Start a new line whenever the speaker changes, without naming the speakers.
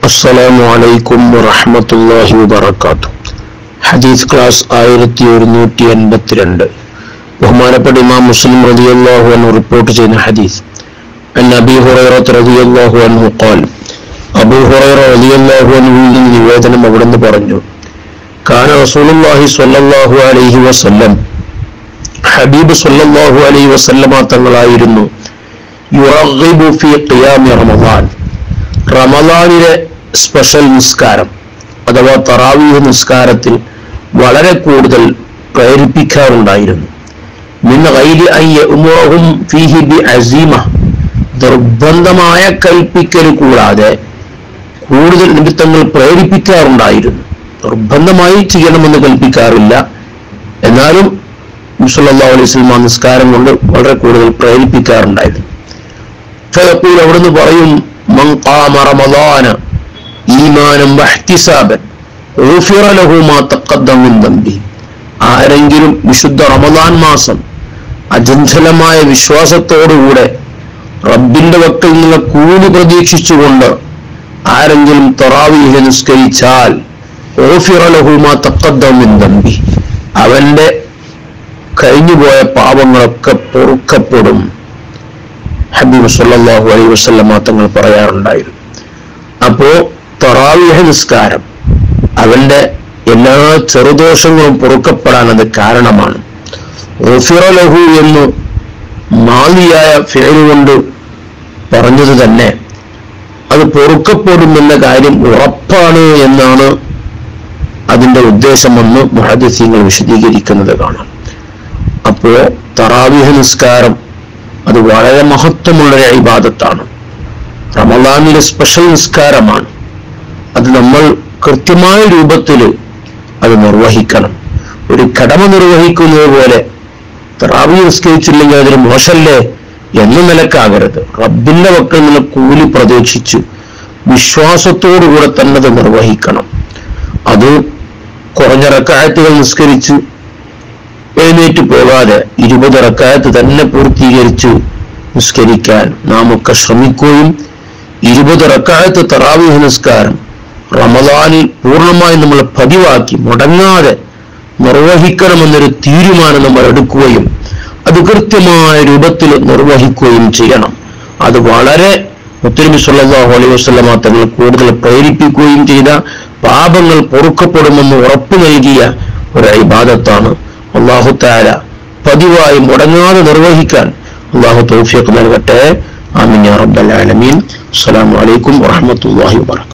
അസ്സലാമു അലൈക്കും വറഹ്മത്തുള്ളാഹി വബറകാതുഹു ഹദീസ് ക്ലാസ് ആയിരത്തി ഒരുന്നൂറ്റി എൺപത്തിരണ്ട് ബഹുമാനപ്പെട്ട ഇമാം മുസ്ലിം റളിയല്ലാഹു അൻഹു റിപ്പോർട്ട് ചെയ്യുന്ന ഹദീസ് അൻ അബി ഹുറൈറത്ത് റളിയല്ലാഹു അൻഹു ഖാൽ അബൂ ഹുറൈറ റളിയല്ലാഹു അൻഹുവിൽ നിന്ന് നിവേദനം അവിടുന്ന് പറഞ്ഞു കാന റസൂലുള്ളാഹി സ്വല്ലല്ലാഹു അലൈഹി വസല്ലം ഹബീബ് സ്വല്ലല്ലാഹു അലൈഹി വസല്ലമ തങ്ങളായിരുന്നു യുറഗ്ഗിബു ഫീ ഖിയാമി റമദാൻ റമദാനിലെ സ്പെഷ്യൽ നിസ്കാരം അഥവാ തറാവീഹ് നിസ്കാരത്തിൽ വളരെ കൂടുതൽ പ്രേരിപ്പിക്കാറുണ്ടായിരുന്നു മിൻ ഗൈരി അൻ യഅ്മുറഹും ഫീഹി ബി അസീമ നിർബന്ധമായ കൽപ്പിക്കൽ കൂടാതെ കൂടുതൽ നിമിത്തങ്ങൾ പ്രേരിപ്പിക്കാറുണ്ടായിരുന്നു നിർബന്ധമായി ചെയ്യണമെന്ന് കൽപ്പിക്കാറില്ല എന്നാലും മുസല്ലാ അലൈഹി സ്വലമ നിസ്കാരം കൊണ്ട് വളരെ കൂടുതൽ പ്രേരിപ്പിക്കാറുണ്ടായിരുന്നു ഫയഖൂൽ അവിടുന്ന് പറയും മൻ ഖാമ റമളാന ഈമാനം വഹ്തിസാബൻ ഗുഫിറ ലഹു മാ തഖദ്ദമ മിൻ ദംബി ആരെങ്കിലും വിശുദ്ധ റമദാൻ മാസം അചഞ്ചലമായ വിശ്വാസത്തോടുകൂടെ റബ്ബിന്റെ വക്കിൽ നിന്നുള്ള കൂലി പ്രതീക്ഷിച്ചുകൊണ്ട് ആരെങ്കിലും തറാവീഹ് നിസ്കരിച്ചാൽ ഗുഫിറ ലഹു മാ തഖദ്ദമ മിൻ ദംബി അവന്റെ കഴിഞ്ഞുപോയ പാപങ്ങളൊക്കെ പൊറുക്കപ്പെടും ഹബീബ് സല്ലല്ലാഹു അലൈഹി വസല്ലമ തങ്ങൾ പറയാറുണ്ടായിരുന്നു അപ്പോ തറാവിഹ നിസ്കാരം അവന്റെ എല്ലാ ചെറുദോഷങ്ങളും പൊറുക്കപ്പെടാൻ അത് കാരണമാണ് ഗുഫിറ ലഹു എന്ന് മാലിയായ ഫേര് കൊണ്ട് പറഞ്ഞത് തന്നെ അത് പൊറുക്കപ്പെടുമെന്ന കാര്യം ഉറപ്പാണ് എന്നാണ് അതിന്റെ ഉദ്ദേശമെന്ന് മുഹദ്സീങ്ങൾ വിശദീകരിക്കുന്നത് കാണാം അപ്പോ തറാവിഹ നിസ്കാരം അത് വളരെ മഹത്വമുള്ളൊരു ഇബാദത്താണ് റമദാനിലെ സ്പെഷ്യൽ നിസ്കാരമാണ് അത് നമ്മൾ കൃത്യമായ രൂപത്തിൽ അത് നിർവഹിക്കണം ഒരു കടമ നിർവഹിക്കുന്നത് പോലെ റാവി നിസ്കരിച്ചില്ലെങ്കിൽ അതൊരു മോശല്ലേ എന്ന നിലക്കാകരുത് റബ്ബിന്റെ വക്കിൽ നിന്ന് കൂലി പ്രതീക്ഷിച്ച് വിശ്വാസത്തോടുകൂടെ തന്നെ അത് നിർവഹിക്കണം അത് കുറഞ്ഞ റക്കായത്തുകൾ നിസ്കരിച്ച് എഴുന്നേറ്റ് പോകാതെ ഇരുപത് റക്കായത്ത് തന്നെ പൂർത്തീകരിച്ച് നിസ്കരിക്കാൻ നാം ഒക്കെ ശ്രമിക്കുകയും ഇരുപത് റക്കായത്ത് തറാവീഹ് നിസ്കാരം റമദാനിൽ പൂർണ്ണമായി നമ്മൾ പതിവാക്കി മുടങ്ങാതെ നിർവഹിക്കണമെന്നൊരു തീരുമാനം നമ്മൾ എടുക്കുകയും അത് കൃത്യമായ രൂപത്തിൽ നിർവഹിക്കുകയും ചെയ്യണം അത് വളരെ മുത്തലിബി സല്ലല്ലാഹു അലൈഹി വസല്ലമ തങ്ങൾ കൂടുതൽ പ്രേരിപ്പിക്കുകയും ചെയ്ത പാപങ്ങൾ പൊറുക്കപ്പെടുമെന്ന് ഉറപ്പു നൽകിയ ഒരു ഇബാദത്താണ് അള്ളാഹു താര പതിവായി മുടങ്ങാതെ നിർവഹിക്കാൻ അള്ളാഹു തൗഫീഖ് നൽകട്ടെ ആമീൻ യാ റബ്ബൽ ആലമീൻ അസ്സലാമു അലൈക്കും വറഹ്മത്തുള്ളാഹി വബറകാതുഹു